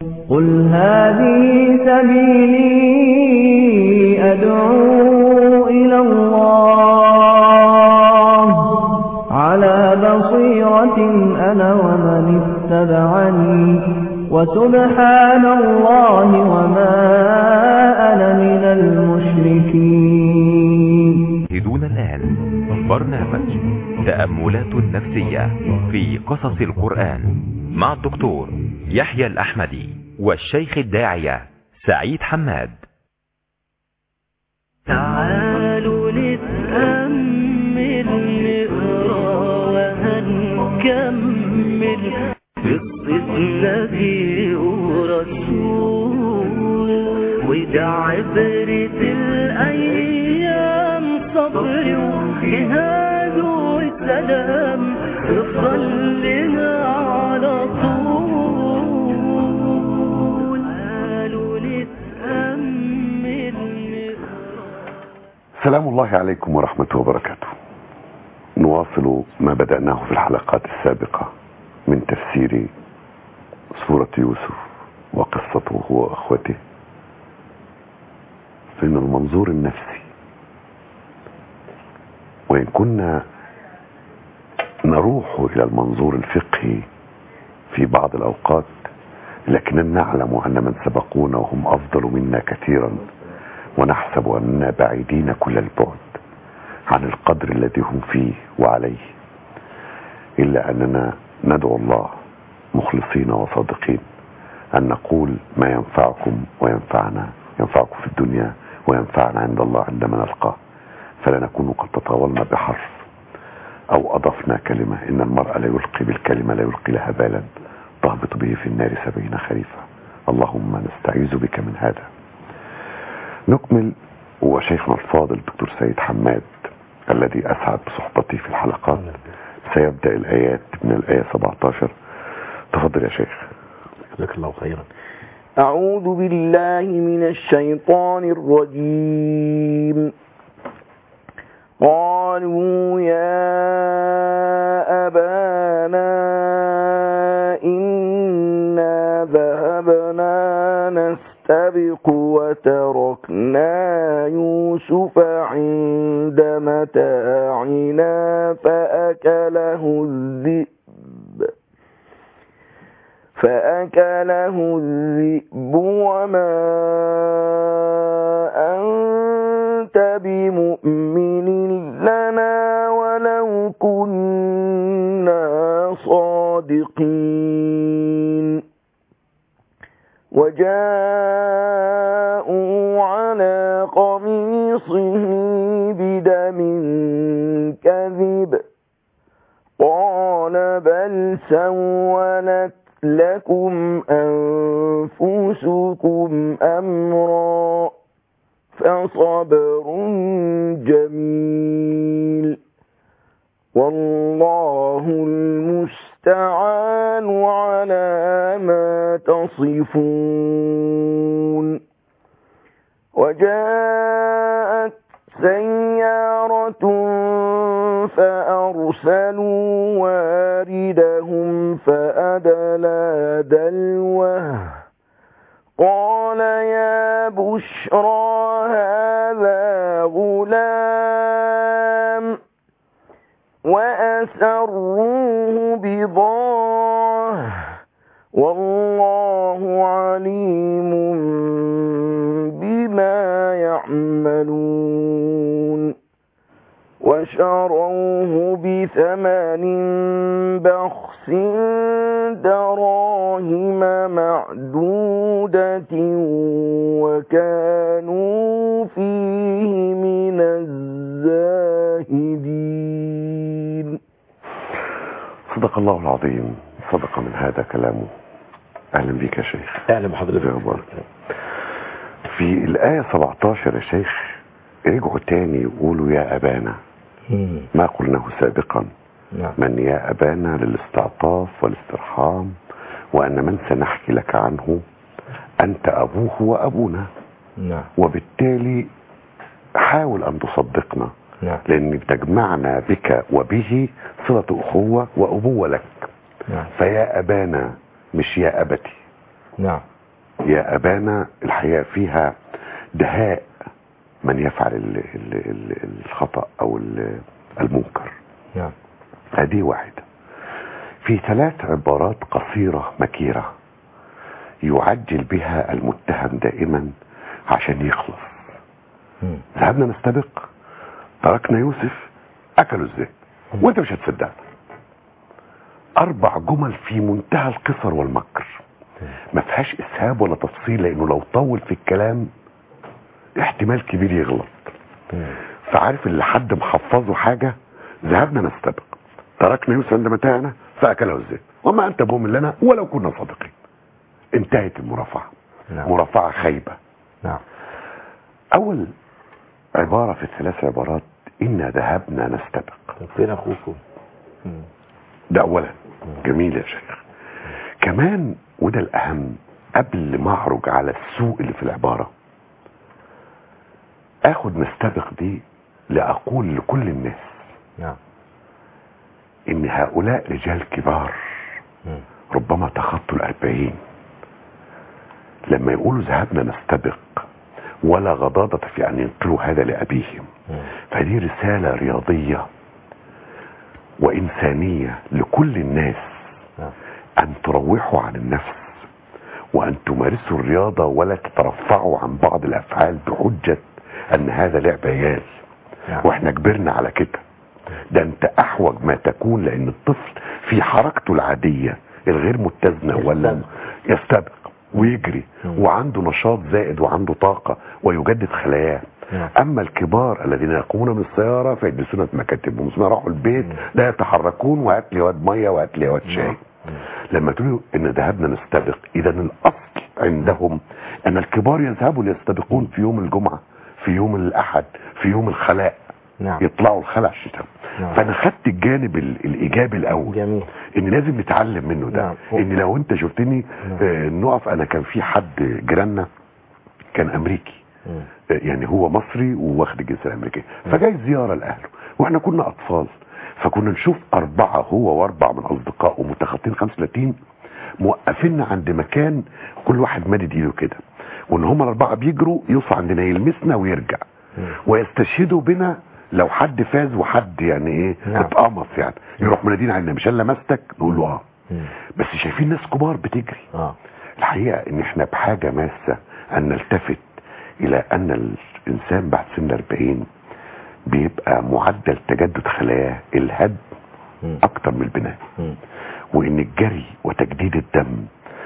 قل هذه سبيلي أدعو إلى الله على بصيرة أنا ومن اتبعني وسبحان الله وما أنا من المشركين هدون الآن برنامج تأملات نفسية في قصص القرآن مع الدكتور يحيى الأحمدي والشيخ الداعية سعيد حماد تعالوا نتأمل نقرأ وهنكمل قصة نبي ورسول وده عبرة الأيام صبر وجهاد وسلام افضل لنا على طول تعالوا نتأمل نقرأ سلام الله عليكم ورحمة وبركاته نواصل ما بدأناه في الحلقات السابقة من تفسير سورة يوسف وقصته هو وأخوته من المنظور النفسي وإن كنا نروح إلى المنظور الفقهي في بعض الأوقات لكننا نعلم أن من سبقونا وهم أفضل منا كثيرا ونحسب أننا بعيدين كل البعد عن القدر الذي هم فيه وعليه إلا أننا ندعو الله مخلصين وصادقين أن نقول ما ينفعكم وينفعنا ينفعكم في الدنيا وينفعنا عند الله عندما نلقاه فلا نكون قد تطاولنا بحرف أو أضفنا كلمة إن المرء لا يلقي بالكلمة لا يلقي لها بالا تهبط به في النار سبعين خريفا اللهم نستعيذ بك من هذا نكمل وشيخنا الفاضل دكتور سيد حماد الذي أسعد بصحبتي في الحلقات سيبدأ الآيات من الآية 17 تفضل يا شيخ جزاك الله خيرا أعوذ بالله من الشيطان الرجيم قالوا يا أبانا إنا ذهبنا نستبق وتركنا يوسف عند متاعنا فأكله الذئب فأكله الذئب وما أنت بمؤمن لنا ولو كنا صادقين وجاءوا على قميصه بدم كذب قال بل سولت لكم أنفسكم أمرا فصبر جميل والله المستعان على ما تصفون وجاءت سيارة فأرسلوا واردهم فأدلى دلوه قال يا بشرى هذا غلام وأسروه بضاعة والله عليم بما يعملون وشروه بثمن بخس دراهم معدودة وكانوا فيه من الزاهدين صدق الله العظيم صدق من هذا كلامه أهلا بك يا شيخ اهلا بحضرتك يا أخبارك؟ في الآية 17 يا شيخ رجعوا تاني يقولوا يا أبانا مم. ما قلناه سابقا نعم من يا أبانا للاستعطاف والاسترحام وأن من سنحكي لك عنه أنت أبوه وأبونا نعم وبالتالي حاول أن تصدقنا نعم لأن تجمعنا بك وبه صلة أخوة وأبوة لك نعم فيا أبانا مش يا أبتي نعم يا أبانا الحقيقة فيها دهاء من يفعل ال- ال- ال- الخطأ أو ال- المنكر نعم هذه واحدة في ثلاث عبارات قصيرة مكيرة يعجل بها المتهم دائما عشان يخلص مم. ذهبنا نستبق تركنا يوسف أكلوا الذئب وانت مش هتصدقنا أربع جمل في منتهى القصر والمكر ما فيهاش إسهاب ولا تفصيل لأنه لو طول في الكلام احتمال كبير يغلط مم. فعارف اللي حد محفظه حاجة ذهبنا نستبق تركنا يوسف عند متاعنا فأكله الذئب وما أنت بهم لنا ولو كنا صادقين انتهت المرافعة نعم. مرافعة خايبة نعم أول عبارة في الثلاث عبارات إنا ذهبنا نستبق طب فين اخوكم مم. ده أولا جميل يا شيخ كمان وده الأهم قبل ما أعرج على السوء اللي في العبارة آخد نستبق دي لأقول لكل الناس نعم إن هؤلاء رجال كبار مم. ربما تخطوا الأربعين لما يقولوا ذهبنا نستبق ولا غضاضة في أن ينقلوا هذا لأبيهم مم. فدي رسالة رياضية وإنسانية لكل الناس نعم أن تروحوا عن النفس وأن تمارسوا الرياضة ولا تترفعوا عن بعض الأفعال بحجة أن هذا لعب عيال نعم. وإحنا كبرنا على كده ده أنت أحوج ما تكون لأن الطفل في حركته العادية الغير متزنة ولا يستبق ويجري مم. وعنده نشاط زائد وعنده طاقة ويجدد خلاياه نعم. اما الكبار الذين يقومون بالسيارة فيجلسون في مكاتبهم ثم يروحوا البيت مم. لا يتحركون وهات لي واد ميه وهات لي واد شاي نعم. لما تقولوا ان ذهبنا نستبق اذا الاصل عندهم ان الكبار يذهبوا ليستبقون في يوم الجمعة في يوم الاحد في يوم الخلاء نعم يطلعوا الخلاء الشتاء نعم. فانا خدت الجانب ال- الايجابي الاول جميل ان لازم نتعلم منه ده نعم. ان لو انت شفتني نعم. آه، نقف انا كان في حد جيراننا كان امريكي مم. آه، يعني هو مصري وواخد الجنسيه الامريكيه فجاي زياره لاهله واحنا كنا اطفال فكنا نشوف اربعه هو واربع من اصدقائه متخطين 35 موقفيننا عند مكان كل واحد مادد ايده كده وان هم الاربعه بيجروا يقف عندنا يلمسنا ويرجع مم. ويستشهدوا بنا لو حد فاز وحد يعني ايه نعم. اتقمص يعني يروح منادين علينا مش انا لمستك نقول له اه مم. بس شايفين ناس كبار بتجري اه الحقيقة ان احنا بحاجة ماسة ان نلتفت الى ان الانسان بعد سن 40 بيبقى معدل تجدد خلاياه الهد مم. اكتر من البناء مم. وان الجري وتجديد الدم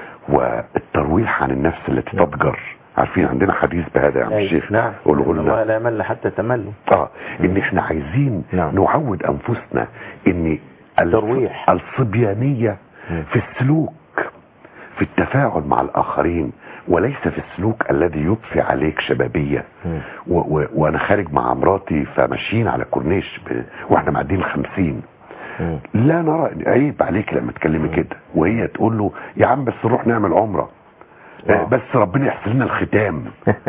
والترويح عن النفس التي تضجر عارفين عندنا حديث بهذا يا عم أيوة. الشيخ نعم قوله إن الله لنا لا يمل حتى تملوا اه ان احنا عايزين نعم. نعود انفسنا ان الص- ترويح. الصبيانية مم. في السلوك في التفاعل مع الاخرين وليس في السلوك الذي يضفي عليك شبابية مم. و و وانا خارج مع مراتي فماشيين على كورنيش ب... واحنا معديين الخمسين مم. لا نرى عيب عليك لما تكلمي كده وهي تقول له يا عم بس نروح نعمل عمره آه. آه، بس ربنا يحسن لنا الختام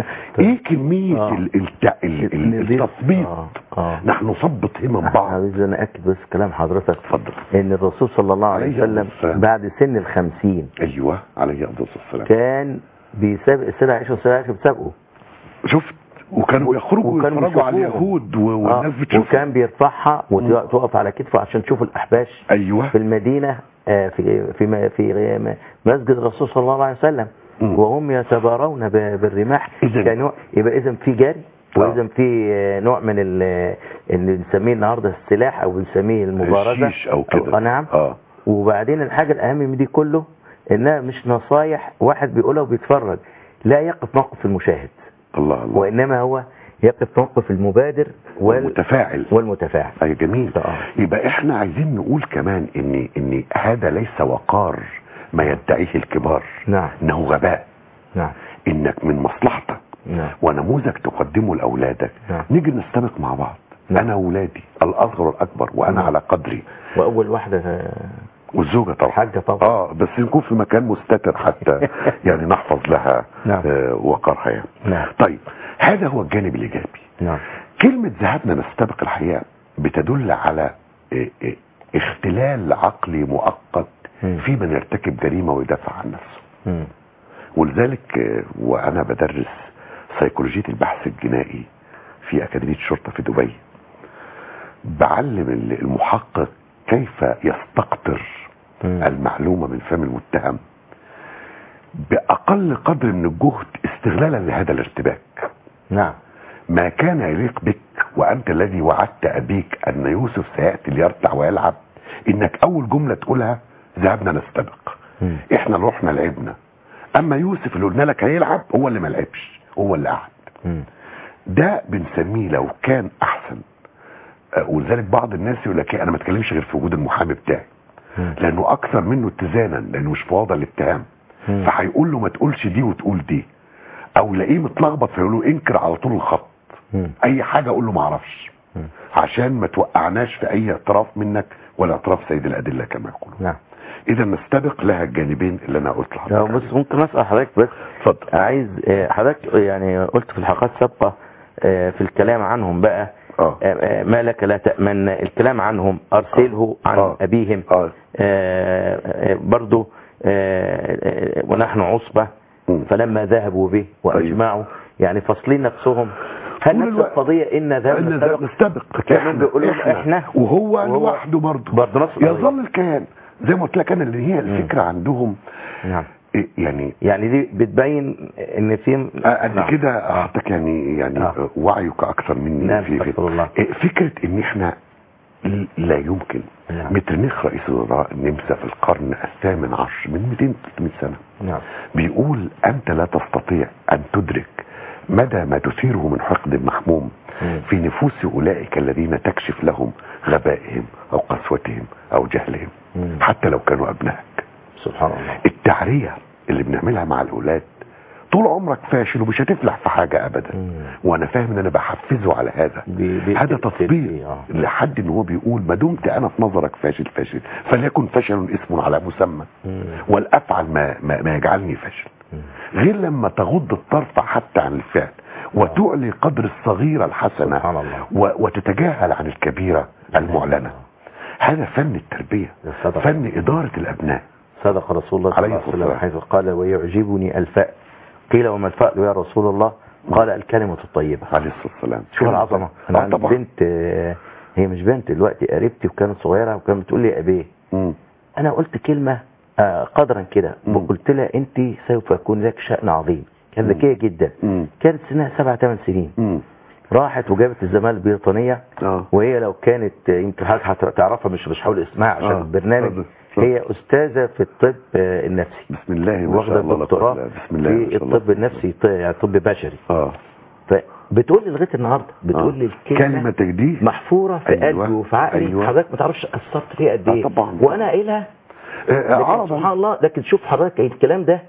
ايه كمية آه. ال- الت- ال- ال- نضيف. التثبيط آه. آه. نحن نثبط همم بعض عايز انا اكد بس كلام حضرتك اتفضل ان الرسول صلى الله عليه عليه وسلم السلام. بعد سن الخمسين ايوه عليه افضل الصلاه والسلام كان بيسابق السيدة عائشة والسيدة عائشة بتسابقه شفت وكانوا يخرجوا وكانوا يتفرجوا على بيشوفوهم. اليهود و- والناس آه. بتشوف وكان بيرفعها وتقف على كتفه عشان تشوف الأحباش ايوه في المدينة آه، في في م- في م- مسجد الرسول صلى الله عليه وسلم مم. وهم يتبارون ب- بالرماح إذن- كنوع يبقى إذا في جري آه. وإذا في آه، نوع من ال- اللي بنسميه النهارده السلاح أو بنسميه المبارزة الشيش او كده آه، نعم اه وبعدين الحاجة الأهم من دي كله إنها مش نصايح واحد بيقولها وبيتفرج لا يقف موقف المشاهد الله الله وإنما هو يقف موقف المبادر وال... متفاعل والمتفاعل اي جميل آه. يبقى احنا عايزين نقول كمان ان ان هذا ليس وقار ما يدعيه الكبار نعم انه غباء نعم انك من مصلحتك نعم ونموذج تقدمه لاولادك نعم. نيجي نستبق مع بعض نعم. انا واولادي الاصغر والاكبر وانا نعم. على قدري وأول واحدة آه، والزوجه طبعا حاجة طبعا اه بس نكون في مكان مستتر حتى يعني نحفظ لها نعم. آه وقرها يعني. نعم. طيب هذا هو الجانب الايجابي نعم كلمة ذهبنا نستبق الحقيقة بتدل على إيه إيه اختلال عقلي مؤقت مم. في من يرتكب جريمة ويدافع عن نفسه مم. ولذلك آه، وانا بدرس سيكولوجيه البحث الجنائي في اكاديميه الشرطه في دبي بعلم ال- المحقق كيف يستقطر مم. المعلومه من فم المتهم باقل قدر من الجهد استغلالا لهذا الارتباك نعم ما كان يليق بك وانت الذي وعدت ابيك ان يوسف سياتي ليرتع ويلعب انك اول جمله تقولها ذهبنا نستبق مم. احنا اللي رحنا لعبنا اما يوسف اللي قلنا لك هيلعب هو اللي ما لعبش هو اللي قعد مم. ده بنسميه لو كان احسن آه، ولذلك بعض الناس يقول لك إيه، انا ما اتكلمش غير في وجود المحامي بتاعي مم. لانه اكثر منه اتزانا لانه مش في وضع الاتهام مم. فهيقول له ما تقولش دي وتقول دي او يلاقيه متلخبط فيقول له انكر على طول الخط مم. اي حاجه اقول له ما اعرفش مم. عشان ما توقعناش في اي اعتراف منك ولا اعتراف سيد الادله كما يقولون نعم اذا نستبق لها الجانبين اللي انا قلت لو لحضرتك بس ممكن اسال حضرتك بس اتفضل عايز آه، حضرتك يعني قلت في الحلقات السابقه آه، في الكلام عنهم بقى اه آه، آه، ما لك لا تأمن الكلام عنهم أرسله عن آه. أبيهم اه آه، آه، برضو آه، آه، ونحن عصبة مم. فلما ذهبوا به وأجمعوا يعني فاصلين نفسهم هل طول نفس الوقت. القضية إن ذهب إن نستبق نستبق كانوا بيقولوا إحنا وهو وهو لوحده برضه برضه نفس القضية. يظل الكيان زي ما قلت لك انا اللي هي الفكره عندهم نعم إيه يعني يعني دي بتبين ان في آه، قد نعم. كده حضرتك يعني يعني آه. آه، وعيك اكثر مني نعم، في في استغفر الله. إيه، فكره ان احنا ل- لا يمكن نعم. مترنيخ رئيس الوزراء النمسا في القرن الثامن عشر من 200 300 سنه نعم بيقول انت لا تستطيع ان تدرك مدى ما تثيره من حقد محموم مم. في نفوس اولئك الذين تكشف لهم غبائهم او قسوتهم او جهلهم مم. حتى لو كانوا ابنائك سبحان الله التعريه اللي بنعملها مع الاولاد طول عمرك فاشل ومش هتفلح في حاجه ابدا مم. وانا فاهم ان انا بحفزه على هذا بي- بي- هذا بي- تطبيق بي- آه. لحد ان هو بيقول ما دمت انا في نظرك فاشل فاشل فليكن فشل اسم على مسمى مم. والافعل ما, ما, ما يجعلني فاشل مم. غير لما تغض الطرف حتى عن الفعل وتعلي قدر الصغيرة الحسنة سبحان الله. و- وتتجاهل عن الكبيرة المعلنة هذا فن التربية صدق. فن إدارة الأبناء صدق رسول الله صلى عليه الله عليه الصلاة وسلم حيث قال ويعجبني الفأل قيل وما الفأل يا رسول الله قال الكلمة الطيبة عليه الصلاة والسلام شوف العظمة انا آه عندي طبعا بنت آه، هي مش بنت دلوقتي قريبتي وكانت صغيرة وكانت بتقول لي ابيه مم. انا قلت كلمة آه، قدرا كده مم. وقلت لها انت سوف يكون لك شأن عظيم كانت ذكية جدا مم. كانت سنها سبع ثمان سنين مم. راحت وجابت الزمالة البريطانية اه وهي لو كانت يمكن حضرتك هتعرفها مش مش هقول اسمها عشان آه، البرنامج اتفضل، اتفضل. هي استاذه في الطب آه، النفسي بسم الله ما واخده شاء الله لا دكتوراه قوة إلا- بسم الله ما في شاء الله. الطب النفسي ط- يعني طب بشري اه فبتقول لي لغايه النهارده بتقول لي الكلمه كلمتك دي محفوره في أيوة، قلبي وفي عقلي أيوة. حضرتك ما تعرفش اثرت فيها قد آه، ايه طبعاً. وانا قايلها آه، لكن عرضا سبحان الله لكن شوف حضرتك الكلام ده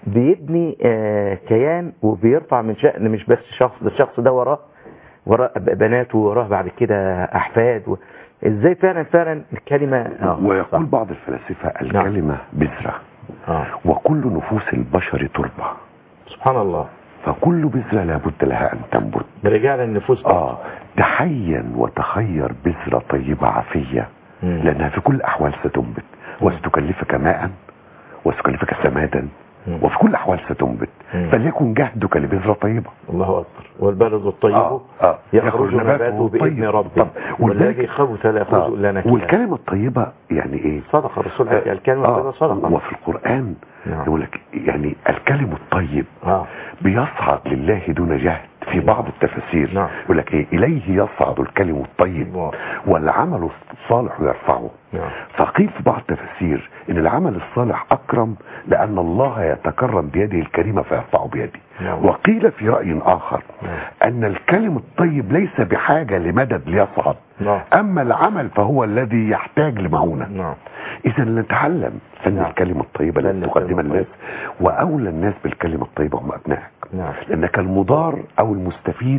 بيبني آه، كيان وبيرفع من شأن مش بس شخص ده الشخص ده وراه وراه ب- بناته وراه بعد كده احفاد و... ازاي فعلا فعلا الكلمه آه، ويقول صح. بعض الفلاسفة الكلمة بذرة اه وكل نفوس البشر تربة سبحان الله فكل بذرة لابد لها أن تنبت برجع للنفوس برضه. آه تحين وتخير بذرة طيبة عافية مم. لأنها في كل الأحوال ستنبت وستكلفك ماء وستكلفك سمادا مم. وفي كل الأحوال ستنبت مم. فليكن جهدك لبذرة طيبة الله اكبر والبلد الطيب آه، آه. يخرج نباته باذن طيب. ربه طب، والذي ولذلك- خبث لا يخرج الا نكدا والكلمة الطيبة يعني إيه صدق الرسول عليه الكلمه الطيبه صدقه وفي القرآن نعم. يقول لك يعني الكلم الطيب اه بيصعد لله دون جهد في بعض التفاسير نعم. يقول لك ايه اليه يصعد الكلم الطيب الله. والعمل الصالح يرفعه نعم. فقيل في بعض التفاسير ان العمل الصالح اكرم لان الله يتكرم بيده الكريمه فيرفعه بيده نعم. وقيل في راي اخر نعم. ان الكلم الطيب ليس بحاجه لمدد ليصعد نعم. اما العمل فهو الذي يحتاج لمعونه نعم اذا نتعلم فن نعم. الكلمه الطيبه فن التي تقدمها الكلمة الناس واولى الناس بالكلمه الطيبه هم ابنائك نعم لانك المضار او المستفيد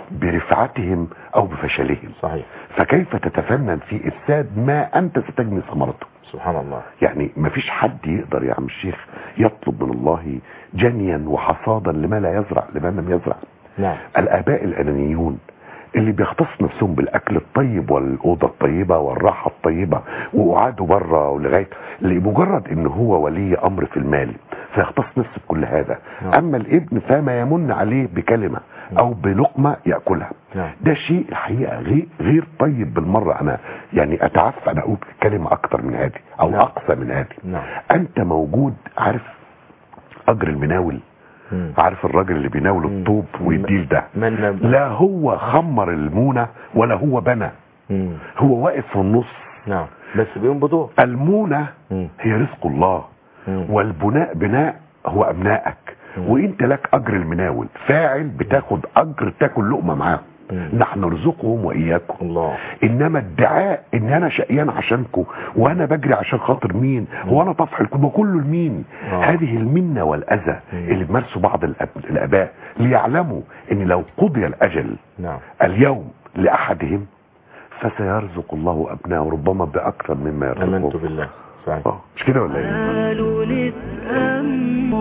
برفعتهم او بفشلهم صحيح فكيف تتفنن في افساد ما انت ستجني ثمرته سبحان الله يعني مفيش حد يقدر يا عم الشيخ يطلب من الله جنيا وحصادا لما لا يزرع لما لم يزرع نعم الاباء الانانيون اللي بيختص نفسهم بالاكل الطيب والاوضه الطيبه والراحه الطيبه وقعدوا بره ولغايه لمجرد ان هو ولي امر في المال فيختص نفسه بكل هذا نعم. اما الابن فما يمن عليه بكلمه او بلقمه ياكلها نعم. ده شيء الحقيقه غير غير طيب بالمره انا يعني اتعفى انا اقول كلمه اكتر من هذه او نعم. اقصى من هذه نعم. انت موجود عارف اجر المناول مم. عارف الراجل اللي بيناول الطوب ويديل ده من لا هو خمر المونه ولا هو بنى مم. هو واقف في النص نعم بس بيقوم بدور المونه مم. هي رزق الله مم. والبناء بناء هو ابنائك وانت لك اجر المناول فاعل بتاخد اجر تاكل لقمه معاهم مم. نحن نرزقهم واياكم الله انما ادعاء ان انا شقيان عشانكم وانا بجري عشان خاطر مين هو انا طفح الكل كله لمين آه. هذه المنه والاذى اللي بيمارسوا بعض الأب- الاباء ليعلموا ان لو قضي الاجل نعم اليوم لاحدهم فسيرزق الله ابنائه ربما باكثر مما امنت يرزقهم بالله صحيح آه، مش كده ولا ايه قالوا نتأمل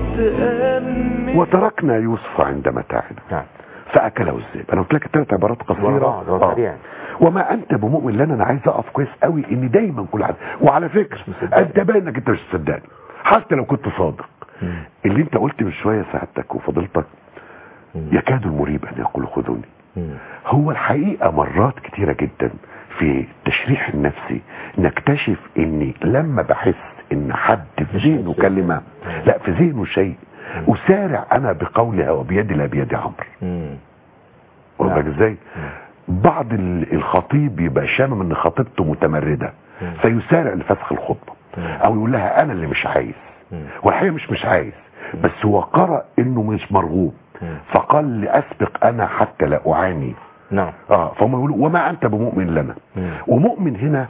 ونتأمل وتركنا يوسف عند متاعنا نعم فاكله الذئب انا قلت لك الثلاث عبارات ورا قصيره بعض، ورا آه. سريع. وما انت بمؤمن لنا انا عايز اقف كويس قوي ان دايما كل حد وعلى فكره مصدقني. انت باين انك انت مش مصدقني حتى لو كنت صادق مم. اللي انت قلت من شويه سعادتك وفضيلتك مم. يكاد المريب ان يقول خذوني مم. هو الحقيقه مرات كتيره جدا في التشريح النفسي نكتشف اني لما بحس ان حد في ذهنه كلمه لا في ذهنه شيء اسارع انا بقولها وبيدي لا بيد عمرو مم. واخد بالك نعم. ازاي بعض ال- الخطيب يبقى شامم ان خطيبته متمرده مم. فيسارع لفسخ الخطبه مم. او يقول لها انا اللي مش عايز مم. والحقيقه مش مش عايز بس هو قرأ انه مش مرغوب مم. فقال لاسبق انا حتى لا اعاني نعم اه فهم يقولوا وما انت بمؤمن لنا مم. ومؤمن هنا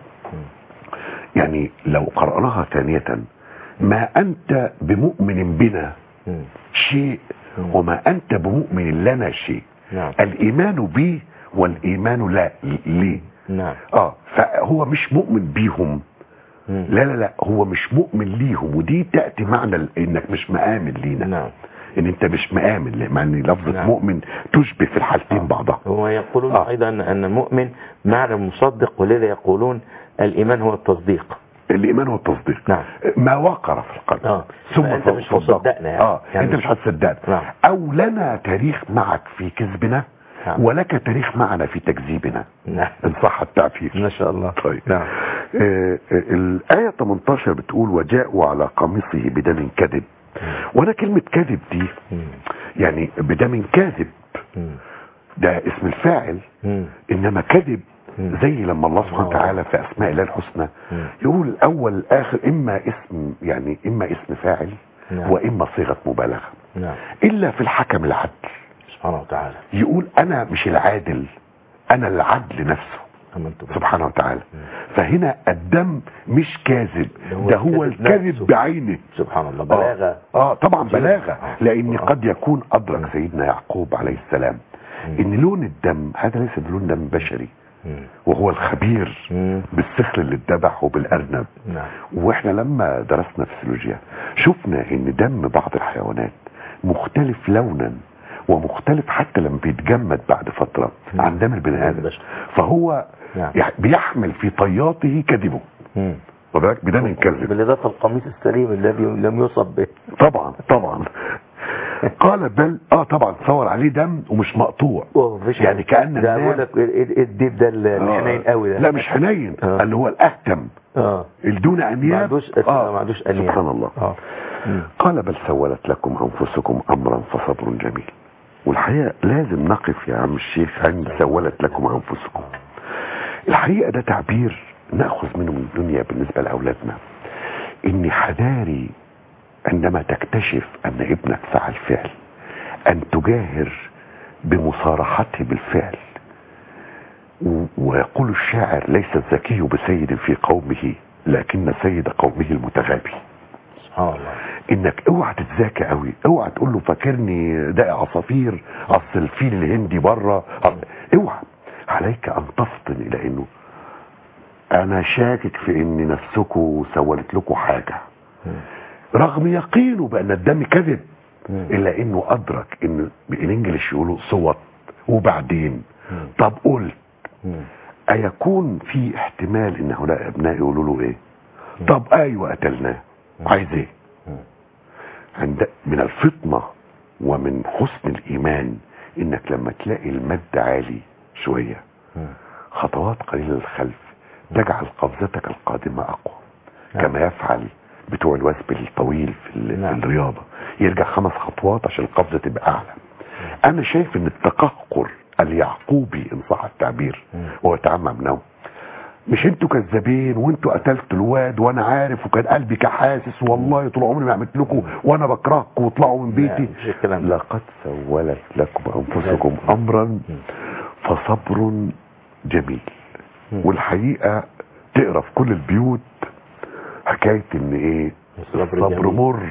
يعني لو قرأناها ثانية ما انت بمؤمن بنا مم. شيء مم. وما انت بمؤمن لنا شيء نعم الايمان بي والايمان لا ليه نعم اه فهو مش مؤمن بيهم مم. لا لا لا هو مش مؤمن ليهم ودي تأتي معنى ال- انك مش مآمن لينا نعم ان انت مش مآمن ليه؟ مع ان لفظة نعم. مؤمن تشبه في الحالتين بعضها هو يقولون آه. ايضا ان المؤمن معنى المصدق ولذا يقولون الايمان هو التصديق الايمان هو التصديق نعم. ما وقر في القلب آه. ثم فأنت مش صدق. مصدقنا يعني. اه يعني انت مش- مش هتصدقنا نعم. او لنا تاريخ معك في كذبنا نعم. ولك تاريخ معنا في تكذيبنا نعم ان صح التعبير ما شاء الله طيب نعم آه آه، الآية 18 بتقول وجاءوا على قميصه بدم كذب وانا كلمة كذب دي مم. يعني بدم كاذب مم. ده اسم الفاعل مم. انما كذب مم. زي لما الله سبحانه آه. وتعالى في اسماء الله الحسنى مم. يقول الاول الاخر اما اسم يعني اما اسم فاعل نعم. واما صيغه مبالغه نعم الا في الحكم العدل سبحانه وتعالى يقول انا مش العادل انا العدل نفسه امنت بالله سبحانه وتعالى فهنا الدم مش كاذب ده هو ده هو الكذب الكذب نفسه. بعينه سبحان الله آه. بلاغه اه طبعا جدا. بلاغه آه. لان آه. قد يكون ادرك سيدنا يعقوب عليه السلام ان لون الدم هذا ليس بلون دم بشري مم. وهو الخبير مم. بالسخل اللي اتذبح وبالارنب نعم واحنا لما درسنا فسيولوجيا شفنا ان دم بعض الحيوانات مختلف لونا ومختلف حتى لما بيتجمد بعد فترة عن دم البني ادم البشر. فهو نعم. يح- بيحمل في طياته كذبه مم. واخد بالك بدم كذب بالاضافه القميص السليم الذي لم يصب به طبعا طبعا قال بل اه طبعا تصور عليه دم ومش مقطوع ومفيش يعني كأن ده الناس- بقول لك ال- ال- الديب ده ال- آه. الحنين قوي ده لا مش حنين آه. اللي هو الاهتم اه الدون انياب ما عندوش ما عندوش انياب سبحان الله اه مم. قال بل سولت لكم انفسكم امرا فصبر جميل والحقيقه لازم نقف يا عم الشيخ عند سولت لكم انفسكم الحقيقه ده تعبير ناخذ منه من الدنيا بالنسبه لاولادنا اني حذاري عندما تكتشف ان ابنك فعل فعل ان تجاهر بمصارحته بالفعل و- ويقول الشاعر ليس الذكي بسيد في قومه لكن سيد قومه المتغابي سبحان الله انك اوعى تتذاكى قوي اوعى تقول له فاكرني ده عصافير اصل الفيل الهندي بره أصل- اوعى عليك ان تفطن الى انه انا شاكك في ان نفسكم سولت لكم حاجه رغم يقينه بان الدم كذب مم. الا انه ادرك ان بالانجلش يقولوا صوت وبعدين طب قلت مم. ايكون في احتمال ان هؤلاء ابناء يقولوا له ايه طب ايوه قتلناه عايز ايه عند من الفطنة ومن حسن الإيمان إنك لما تلاقي المد عالي شوية خطوات قليلة للخلف تجعل قفزتك القادمة أقوى نعم. كما يفعل بتوع الوثب الطويل في, ال- في نعم. الرياضة يرجع خمس خطوات عشان القفزة تبقى أعلى أنا شايف إن التقهقر اليعقوبي إن صح التعبير وهو تعمم نوم مش انتوا كذابين وانتوا قتلتوا الواد وانا عارف وكان قلبي كحاسس والله طول عمري ما عملت لكم وانا بكرهكم واطلعوا من بيتي مش الكلام ده. لقد سولت لكم انفسكم امرا فصبر جميل والحقيقه تقرا في كل البيوت حكايه ان ايه الصبر الصبر جميل. مر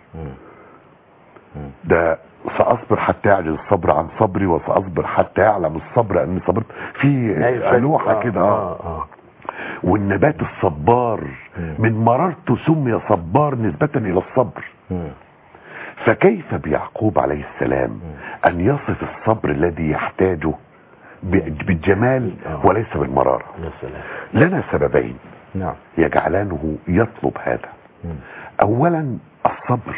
ده ساصبر حتى يعجز الصبر عن صبري وساصبر حتى يعلم الصبر اني صبرت في أيوة، لوحه آه، كده اه اه اه والنبات الصبار من مررته سمي صبار نسبة إلى الصبر مم. فكيف بيعقوب عليه السلام أن يصف الصبر الذي يحتاجه ب- بالجمال آه. وليس بالمرارة يا سلام لنا سببين نعم يجعلانه يطلب هذا مم. أولا الصبر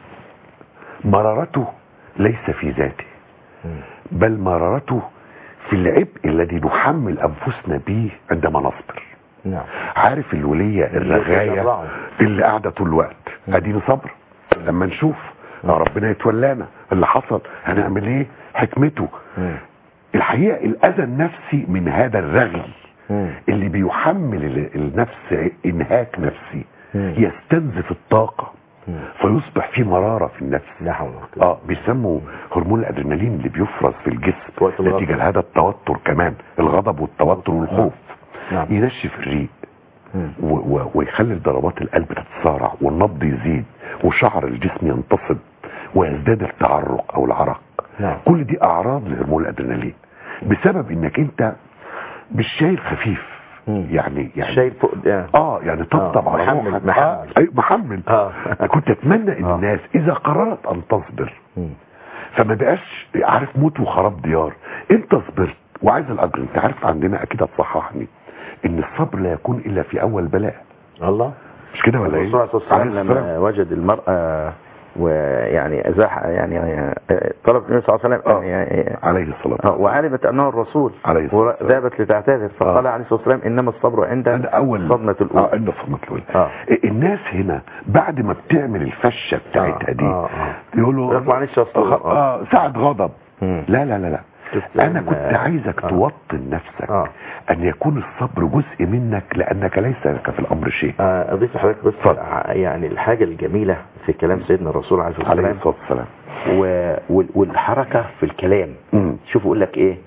مرارته ليس في ذاته مم. بل مرارته في العبء الذي نحمل أنفسنا به عندما نصبر نعم عارف الولية الرغاية يتشرعوا. اللي قاعدة طول الوقت اديني صبر لما نشوف آه ربنا يتولانا اللي حصل هنعمل ايه حكمته مم. الحقيقة الاذى النفسي من هذا الرغي مم. اللي بيحمل ال- النفس انهاك نفسي مم. يستنزف الطاقة مم. فيصبح في مرارة في النفس لا حول ولا قوة اه بيسموا هرمون الادرينالين اللي بيفرز في الجسم وقت الغضب. نتيجة لهذا التوتر كمان الغضب والتوتر والخوف نعم. ينشف الريق مم. و و ويخلي ضربات القلب تتسارع والنبض يزيد وشعر الجسم ينتصب ويزداد التعرق او العرق نعم. كل دي اعراض لهرمون الادرينالين بسبب انك انت مش شايل خفيف مم. يعني يعني شايل فوق ده اه يعني طبطب آه، على محمل- روحك محمل. آه أيوة، محمل آه. كنت اتمنى ان آه. الناس اذا قررت ان تصبر مم. فما بقاش عارف موت وخراب ديار انت صبرت وعايز الاجر انت عارف عندنا اكيد هتصححني ان الصبر لا يكون الا في اول بلاء الله مش كده ولا ايه الرسول صلى الله عليه وسلم عليه السلام. لما وجد المرأة ويعني ازاح يعني آه، طلب النبي صلى الله عليه وسلم آه. أن يعني عليه الصلاه آه، والسلام وعلمت انه الرسول عليه الصلاة والسلام. وذهبت لتعتذر فقال آه. عليه الصلاه والسلام انما الصبر عند عند اول صدمه اه الاولى عند الصدمه الاولى آه. الناس هنا بعد ما بتعمل الفشه بتاعتها آه، دي آه، آه. يقولوا يقول معلش يا أسطى. آه، اه ساعه غضب مم. لا لا لا لا شفت انا إن- كنت عايزك آه. توطن نفسك آه. ان يكون الصبر جزء منك لانك ليس لك في الامر شيء آه، اضيف لحضرتك بس اتفضل. ع- يعني الحاجه الجميله في كلام سيدنا الرسول عليه الصلاه عليه والسلام الصلاه والسلام و- وال- والحركه في الكلام مم. شوف يقول لك ايه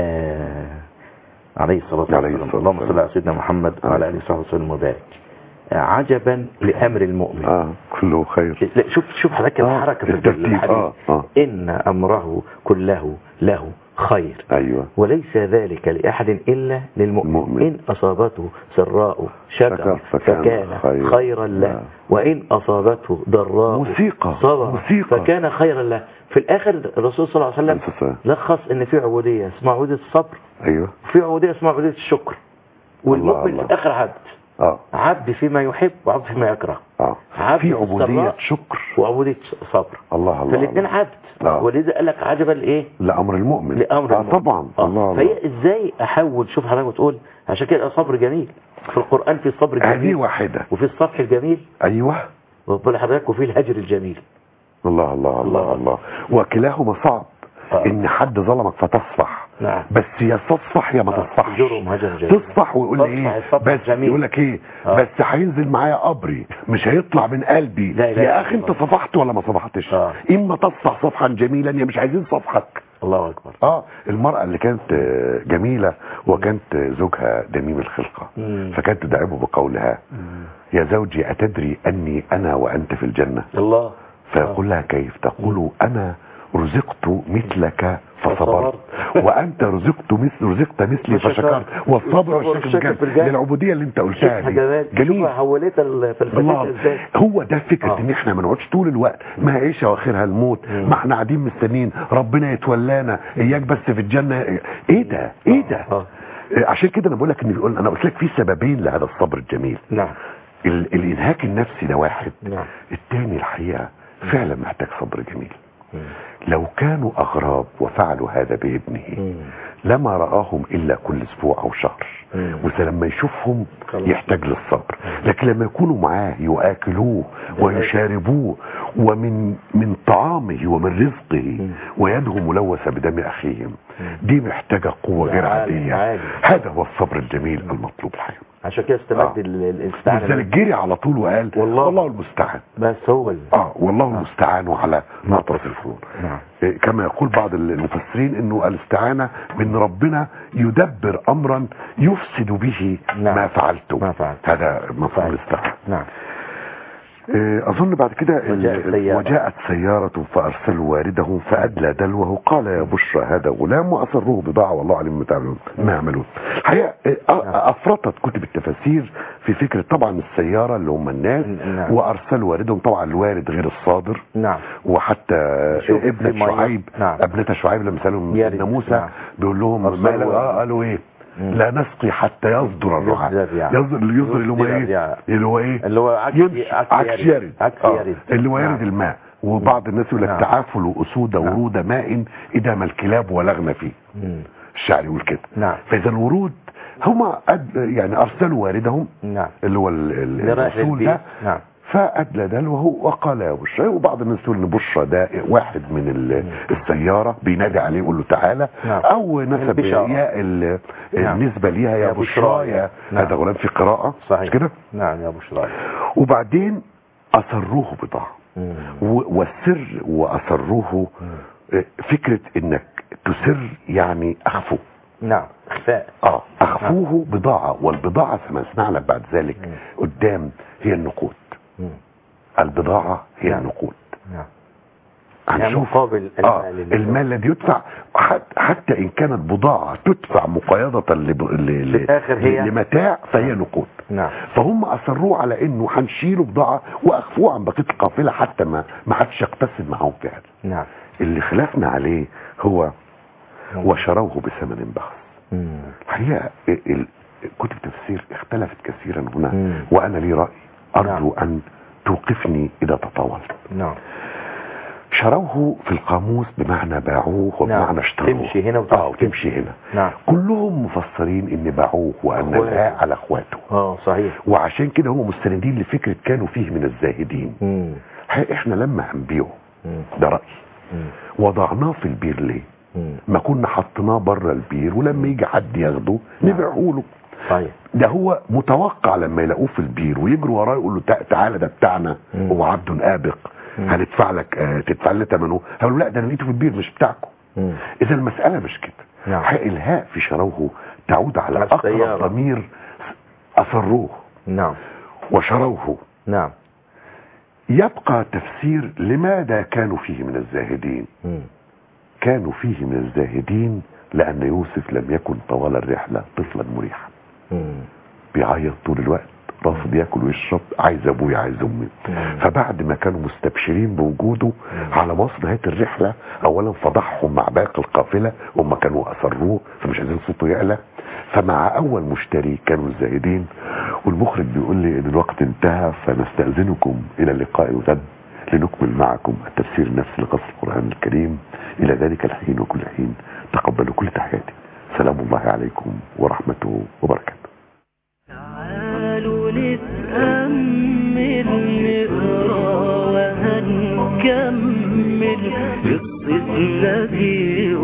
آه عليه الصلاه والسلام عليه الصلاة اللهم والسلام. صل على سيدنا محمد وعلى اله وصحبه وسلم وبارك آه، عجبا لامر المؤمن اه كله خير لا شوف شوف حضرتك آه، الحركه في الترتيب، الحديث آه، آه. ان امره كله له خير ايوه وليس ذلك لأحد إلا للمؤمن المؤمن. إن أصابته سراء شكر شكر فكان فكان خير. خيرا له نعم. وإن أصابته ضراء موسيقى، صبر موسيقى. فكان خيرا له في الآخر الرسول صلى الله عليه عليه الصلاة وسلم لخص إن في عبودية اسمها عبودية الصبر ايوه وفي عبودية اسمها عبودية الشكر والمؤمن الله. في الآخر عبد اه عبد فيما يحب وعبد فيما يكره اه عبد في في عبوديه السراء شكر وعبودية صبر الله الله فالاثنين الله. عبد آه. ولذا قال لك عجبا لإيه لامر المؤمن لامر آه المؤمن. طبعا آه. الله فهي الله ازاي احول شوف حضرتك بتقول عشان كده صبر جميل في القران في الصبر هذه الجميل واحده وفي الصفح الجميل ايوه وبقول لحضرتك وفي الهجر الجميل الله الله الله الله. الله وكلاهما صعب آه. ان حد ظلمك فتصفح نعم بس يا تصفح يا ما آه. تصفحش جرم هجر جميل. تصفح ويقول لي تصفح ايه الصفح بس الجميل. يقول لك ايه آه. بس هينزل معايا قبري مش هيطلع من قلبي لا إله يا إلا اخي انت الله. صفحت ولا ما صفحتش آه. اما تصفح صفحا جميلا يا مش عايزين صفحك الله اكبر اه المرأة اللي كانت آه، جميلة وكانت آه، زوجها دميم الخلقة مم. فكانت تدعبه بقولها يا زوجي أتدري أني أنا وأنت في الجنة الله فيقول لها كيف تقول أنا رزقت مثلك فصبرت فصبرت. وأنت رزقت مثل رزقت مثلي فشكرت. فشكرت والصبر والصبر والشكر والشكر في في الجنة الجنة. للعبودية اللي أنت قلتها شوفها دي جمال جميل شوفها حولتها الفلسفه الله ازاي هو ده فكرة آه. ان احنا ما نقعدش طول الوقت ما عيشة واخرها الموت مم. ما احنا قاعدين مستنيين ربنا يتولانا اياك بس في الجنة ايه ده ايه ده آه. عشان كده انا بقول لك ان بيقول انا قلت لك في سببين لهذا الصبر الجميل نعم ال الانهاك النفسي ده واحد نعم التاني الحقيقة فعلا محتاج صبر جميل لو كانوا أغراب وفعلوا هذا بابنه لما رآهم إلا كل أسبوع أو شهر مم. ولما يشوفهم خلاص. يحتاج للصبر لكن لما يكونوا معاه يؤكلوه ويشاربوه ومن من طعامه ومن رزقه ويده ملوثة بدم أخيهم دي محتاجة قوة غير عالي- عادية عالي. هذا هو الصبر الجميل المطلوب الحقيقة عشان كده استمد آه. ال- ال- الاستعانة ولذلك جري على طول وقال والله. والله المستعان بس هو ال- اه والله المستعان على ما تصفون نعم. إيه، كما يقول بعض المفسرين انه الاستعانة من ربنا يدبر امرا يفسد به نعم. ما فعلته ما فعلت. هذا مفهوم الاستعانة نعم إيه، اظن بعد كده ال- وجاءت سيارة. وجاءت سيارة فارسلوا واردهم فادلى دلوه قال يا بشرى هذا غلام واصروه بضاعة والله علم ما تعملون ما يعملون الحقيقة إيه، أ- افرطت كتب التفاسير في فكرة طبعا السيارة اللي هم الناس نعم. وارسلوا واردهم طبعا الوارد غير الصادر نعم وحتى شوف ابنة في مية. شعيب نعم. ابنة شعيب لما سالهم يرد. سيدنا موسى نعم. بيقول لهم أرسلوا ما لا- ورد. آه، قالوا ايه لا نسقي حتى يصدر الرعاء يصدر الرعاء. يصدر اللي يصدر اللي هو يصدر ايه الرعاء. اللي هو ايه اللي هو عكس يمشي عكس عكس يرد. يرد عكس آه، يرد. اللي هو نعم. يرد الماء وبعض الناس يقول لك نعم. تعافل اسود ورود ماء اذا ما الكلاب ولغن فيه مم. الشعر يقول كده نعم. فاذا الورود هم أد- يعني ارسلوا واردهم نعم اللي هو ال- ال- اللي رايح الرسول للبيت. ده نعم فأدلى دلوه وقال يا بشرى وبعض الناس تقول ان بشرى ده واحد من ال- السيارة بينادي عليه يقول له تعالى نعم. او نسب البشارة. يا ال- نعم. النسبة ليها يا يا بشرى بشرى. يا نعم. هذا غلام في قراءة صحيح مش كده نعم يا بشرى وبعدين أسروه بضاعة مم. و- والسر وأسروه آه، فكرة انك تسر يعني اخفوه نعم اخفاء اه اخفوه بضاعة والبضاعة كما سنعلم بعد ذلك قدام هي النقود مم. البضاعة هي نعم. النقود نعم يعني هنشوف مقابل آه المال اللي- المال الذي يدفع حت- حتى ان كانت بضاعة تدفع مقايضة لب- ل- ل- في الآخر هي- لمتاع فهي نقود نعم فهم اصروه على انه هنشيله بضاعة واخفوه عن بقية القافلة حتى ما ما حدش يقتصد معاهم في هذا نعم اللي خلافنا عليه هو وشروه بثمن بخس مم. الحقيقة ال- ال- كتب التفسير اختلفت كثيرا هنا مم. وانا لي رأي ارجو نعم. ان توقفني اذا تطاولت نعم شروه في القاموس بمعنى باعوه وبمعنى نعم. اشتروه تمشي هنا وتمشي اه وتمشي هنا نعم كلهم مفسرين ان باعوه وان أخواته. الهاء على اخواته اه صحيح وعشان كده هم مستندين لفكرة كانوا فيه من الزاهدين مم. الحقيقة احنا لما هنبيعه مم. ده رأيي مم. وضعناه في البير ليه مم. ما كنا حطيناه بره البير ولما يجي حد ياخده نبيعه له صحيح ده هو متوقع لما يلاقوه في البير ويجروا وراه يقول له تع- تعالى ده بتاعنا مم. هو عبد آبق مم. هندفع لك آه تدفع لنا ثمنه هيقولوا لا ده انا لقيته في البير مش بتاعكم مم. اذا المسألة مش كده نعم. حق الهاء في شروه تعود على على السيارة. اقرب ضمير اصروه نعم وشروه نعم يبقى تفسير لماذا كانوا فيه من الزاهدين مم. كانوا فيه من الزاهدين لأن يوسف لم يكن طوال الرحلة طفلا مريحا مم. بيعيط طول الوقت رافض ياكل ويشرب عايز ابويا عايز امي مم. فبعد ما كانوا مستبشرين بوجوده على وصل نهايه الرحله اولا فضحهم مع باقي القافله هم كانوا اصروه فمش عايزين صوته يعلى فمع اول مشتري كانوا الزاهدين والمخرج بيقول لي ان الوقت انتهى فنستاذنكم الى اللقاء غد لنكمل معكم التفسير النفسي لقصص القران الكريم الى ذلك الحين وكل حين تقبلوا كل تحياتي سلام الله عليكم ورحمته وبركاته تعالوا نتأمل نقرا وهنكمل قصة نبي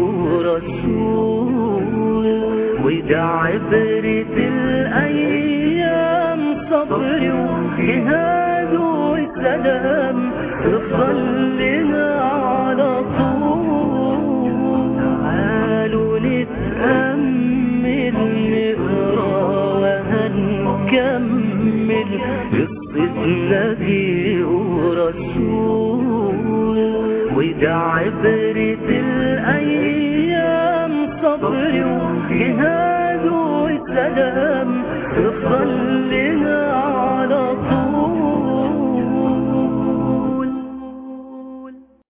ورسول وده عبرة الأيام صبر وجهاد وسلام تفضل لنا على طول تعالوا نتأمل نقرا وهنكمل قصة نبي ورسول وده عبرة الأيام صبر وجهاد وسلام تفضل لنا